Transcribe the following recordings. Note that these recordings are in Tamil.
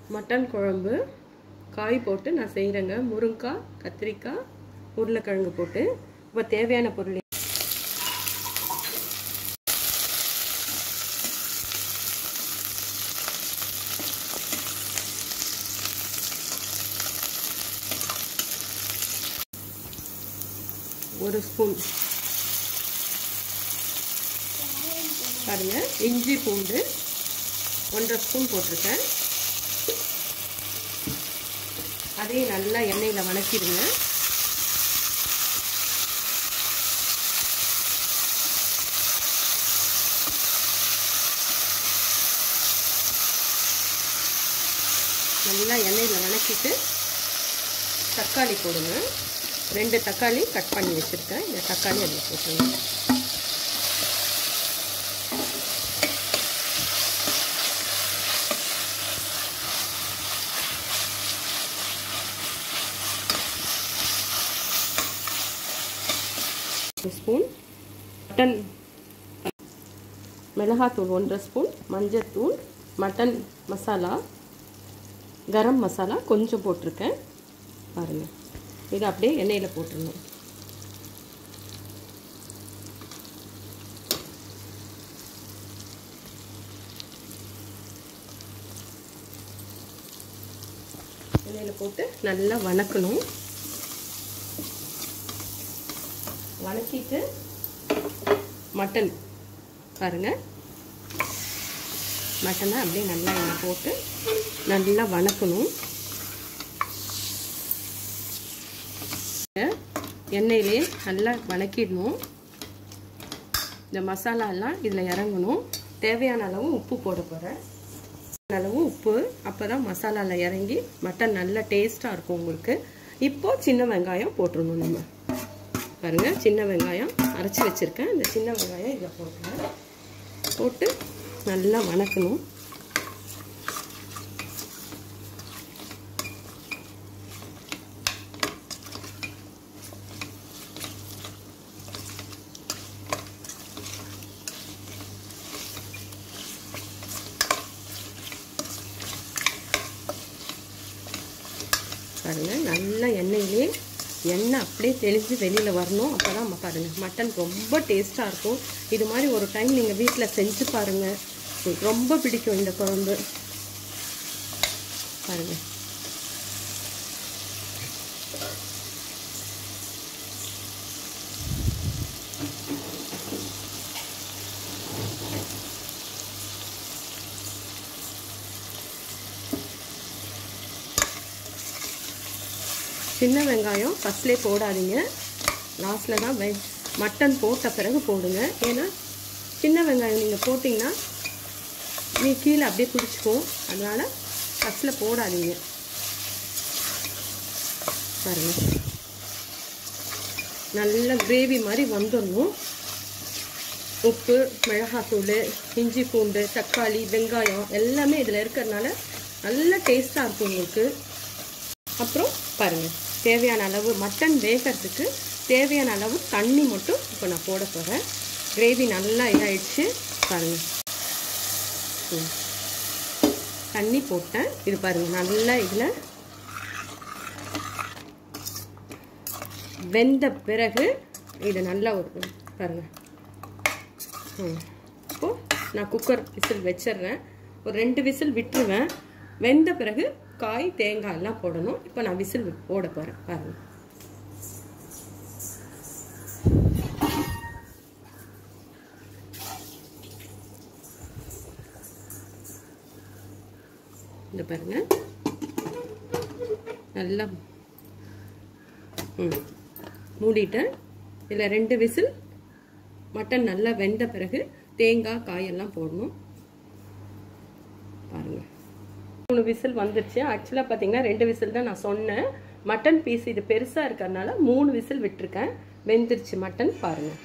மட்டன் குழம்பு காய் போட்டு நான் செய்கிறேங்க முருங்காய் கத்திரிக்காய் உருளைக்கிழங்கு போட்டு இப்போ தேவையான பொருள் ஒரு ஸ்பூன் பாருங்க இஞ்சி பூண்டு ஒன்றரை ஸ்பூன் போட்டிருக்கேன் அதையும் நல்லா எண்ணெயில் வணக்கிடுங்க நல்லா எண்ணெயில் வணக்கிட்டு தக்காளி போடுங்க ரெண்டு தக்காளி கட் பண்ணி வச்சுருக்கேன் இந்த தக்காளி அதில் போட்டுருங்க ஒரு ஸ்பூன் மட்டன் மிளகாத்தூள் ஒன்றரை ஸ்பூன் மஞ்சத்தூள் மட்டன் மசாலா கரம் மசாலா கொஞ்சம் போட்டிருக்கேன் பாருங்கள் இதை அப்படியே எண்ணெயில் போட்டுடணும் எண்ணெயில் போட்டு நல்லா வணக்கணும் வணக்கிட்டு மட்டன் பாருங்கள் மட்டனை அப்படியே நல்லா எண்ணெய் போட்டு நல்லா வணக்கணும் எண்ணெயிலே நல்லா வணக்கிடணும் இந்த மசாலாலாம் இதில் இறங்கணும் தேவையான அளவு உப்பு போட போகிறேன் அளவு உப்பு அப்போ தான் மசாலாவில் இறங்கி மட்டன் நல்லா டேஸ்ட்டாக இருக்கும் உங்களுக்கு இப்போது சின்ன வெங்காயம் போட்டுருணும் நம்ம பாருங்கள் சின்ன வெங்காயம் அரைச்சி வச்சுருக்கேன் இந்த சின்ன வெங்காயம் இதில் போட்டுருவேன் போட்டு நல்லா வணக்கணும் பாருங்கள் நல்லா எண்ணெயிலே எண்ணெய் அப்படியே தெளிஞ்சு வெளியில் வரணும் அப்போ தான் பாருங்கள் மட்டன் ரொம்ப டேஸ்ட்டாக இருக்கும் இது மாதிரி ஒரு டைம் நீங்கள் வீட்டில் செஞ்சு பாருங்கள் உங்களுக்கு ரொம்ப பிடிக்கும் இந்த குழம்பு பாருங்கள் சின்ன வெங்காயம் ஃபஸ்ட்லேயே போடாதீங்க லாஸ்ட்டில் தான் வெ மட்டன் போட்ட பிறகு போடுங்க ஏன்னா சின்ன வெங்காயம் நீங்கள் போட்டிங்கன்னா நீ கீழே அப்படியே பிடிச்சிக்கும் அதனால் ஃபஸ்ட்டில் போடாதீங்க பாருங்கள் நல்ல கிரேவி மாதிரி வந்துடணும் உப்பு மிளகாத்தூள் இஞ்சி பூண்டு தக்காளி வெங்காயம் எல்லாமே இதில் இருக்கிறதுனால நல்ல டேஸ்ட்டாக இருக்கும் உங்களுக்கு அப்புறம் பாருங்கள் தேவையான அளவு மட்டன் வேகிறதுக்கு தேவையான அளவு தண்ணி மட்டும் இப்போ நான் போட போகிறேன் கிரேவி நல்லா இதாகிடுச்சு பாருங்கள் தண்ணி போட்டேன் இது பாருங்கள் நல்லா இதில் வெந்த பிறகு இது நல்லா ஒரு பாருங்கள் ம் இப்போது நான் குக்கர் விசில் வச்சிடுறேன் ஒரு ரெண்டு விசில் விட்டுருவேன் வெந்த பிறகு காய் தேங்காய் எல்லாம் போடணும் இப்போ நான் விசில் போட போகிறேன் பாருங்கள் இந்த பாருங்க நல்லா ம் மூடிட்டேன் இதில் ரெண்டு விசில் மட்டன் நல்லா வெந்த பிறகு தேங்காய் காயெல்லாம் போடணும் பாருங்கள் மூணு விசில் வந்துருச்சு ஆக்சுவலாக பார்த்தீங்கன்னா ரெண்டு விசில் தான் நான் சொன்னேன் மட்டன் பீஸ் இது பெருசாக இருக்கிறதுனால மூணு விசில் விட்டுருக்கேன் வெந்துருச்சு மட்டன் பாருங்கள்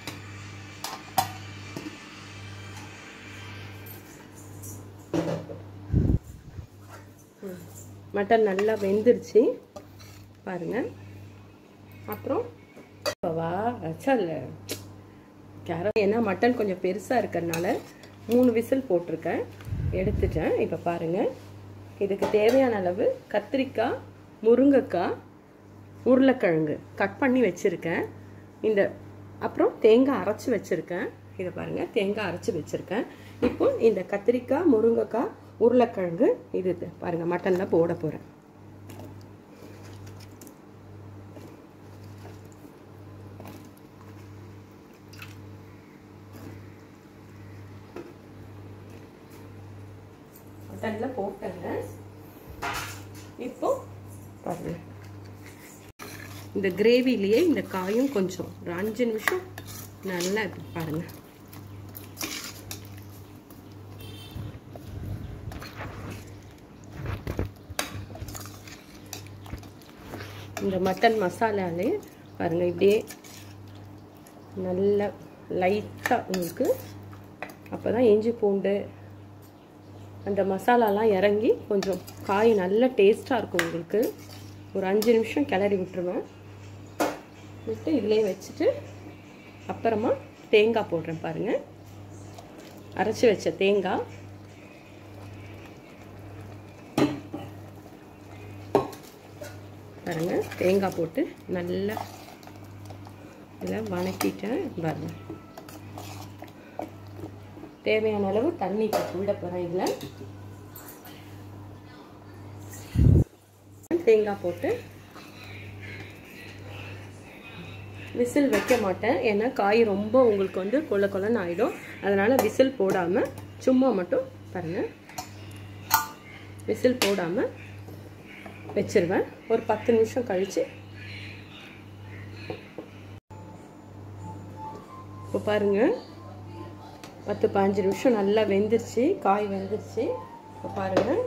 மட்டன் நல்லா வெந்துருச்சு பாருங்கள் அப்புறம் வா வச்சல கேரட் ஏன்னா மட்டன் கொஞ்சம் பெருசாக இருக்கிறதுனால மூணு விசில் போட்டிருக்கேன் எடுத்துட்டேன் இப்போ பாருங்கள் இதுக்கு தேவையான அளவு கத்திரிக்காய் முருங்கைக்காய் உருளைக்கிழங்கு கட் பண்ணி வச்சுருக்கேன் இந்த அப்புறம் தேங்காய் அரைச்சி வச்சுருக்கேன் இதை பாருங்கள் தேங்காய் அரைச்சி வச்சுருக்கேன் இப்போ இந்த கத்திரிக்காய் முருங்கைக்காய் உருளைக்கிழங்கு இது பாருங்கள் மட்டனில் போட போகிறேன் மட்டனில் போட்டேங்க இப்போ பாருங்க இந்த கிரேவிலேயே இந்த காயும் கொஞ்சம் ஒரு அஞ்சு நிமிஷம் நல்லா இப்படி பாருங்க இந்த மட்டன் மசாலாலே பாருங்கள் இப்படியே நல்ல லைட்டாக உங்களுக்கு அப்போ தான் இஞ்சி பூண்டு அந்த மசாலாலாம் இறங்கி கொஞ்சம் காய் நல்ல டேஸ்ட்டாக இருக்கும் உங்களுக்கு ஒரு அஞ்சு நிமிஷம் கிளறி விட்டுருவேன் விட்டு இதிலே வச்சுட்டு அப்புறமா தேங்காய் போடுறேன் பாருங்கள் அரைச்சி வச்ச தேங்காய் பாருங்கள் தேங்காய் போட்டு நல்லா இதில் வணக்கிட்டேன் பாருங்க தேவையான அளவு தண்ணி விட போகிறேன் இதில் தேங்காய் போட்டு விசில் வைக்க மாட்டேன் ஏன்னா காய் ரொம்ப உங்களுக்கு வந்து கொல கொலன்னு ஆகிடும் அதனால் விசில் போடாமல் சும்மா மட்டும் பாருங்கள் விசில் போடாமல் வச்சிருவேன் ஒரு பத்து நிமிஷம் கழித்து இப்போ பாருங்கள் பத்து பாஞ்சு நிமிஷம் நல்லா வெந்துருச்சு காய் வெந்துருச்சு இப்போ பாருங்கள்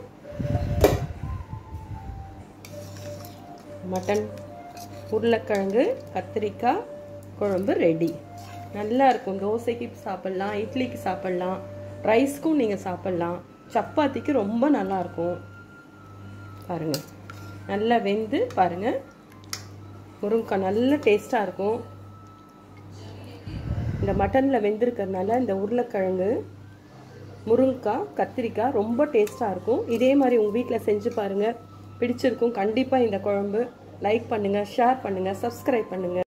மட்டன் உருளைக்கிழங்கு கத்திரிக்காய் குழம்பு ரெடி நல்லா இருக்கும் தோசைக்கு சாப்பிட்லாம் இட்லிக்கு சாப்பிட்லாம் ரைஸ்க்கும் நீங்கள் சாப்பிட்லாம் சப்பாத்திக்கு ரொம்ப நல்லாயிருக்கும் பாருங்கள் நல்லா வெந்து பாருங்கள் முருங்கைக்காய் நல்ல டேஸ்ட்டாக இருக்கும் இந்த மட்டனில் வெந்திருக்கிறதுனால இந்த உருளைக்கிழங்கு முருங்கைக்காய் கத்திரிக்காய் ரொம்ப டேஸ்ட்டாக இருக்கும் இதே மாதிரி உங்கள் வீட்டில் செஞ்சு பாருங்கள் பிடிச்சிருக்கும் கண்டிப்பாக இந்த குழம்பு லைக் பண்ணுங்கள் ஷேர் பண்ணுங்கள் சப்ஸ்கிரைப் பண்ணுங்கள்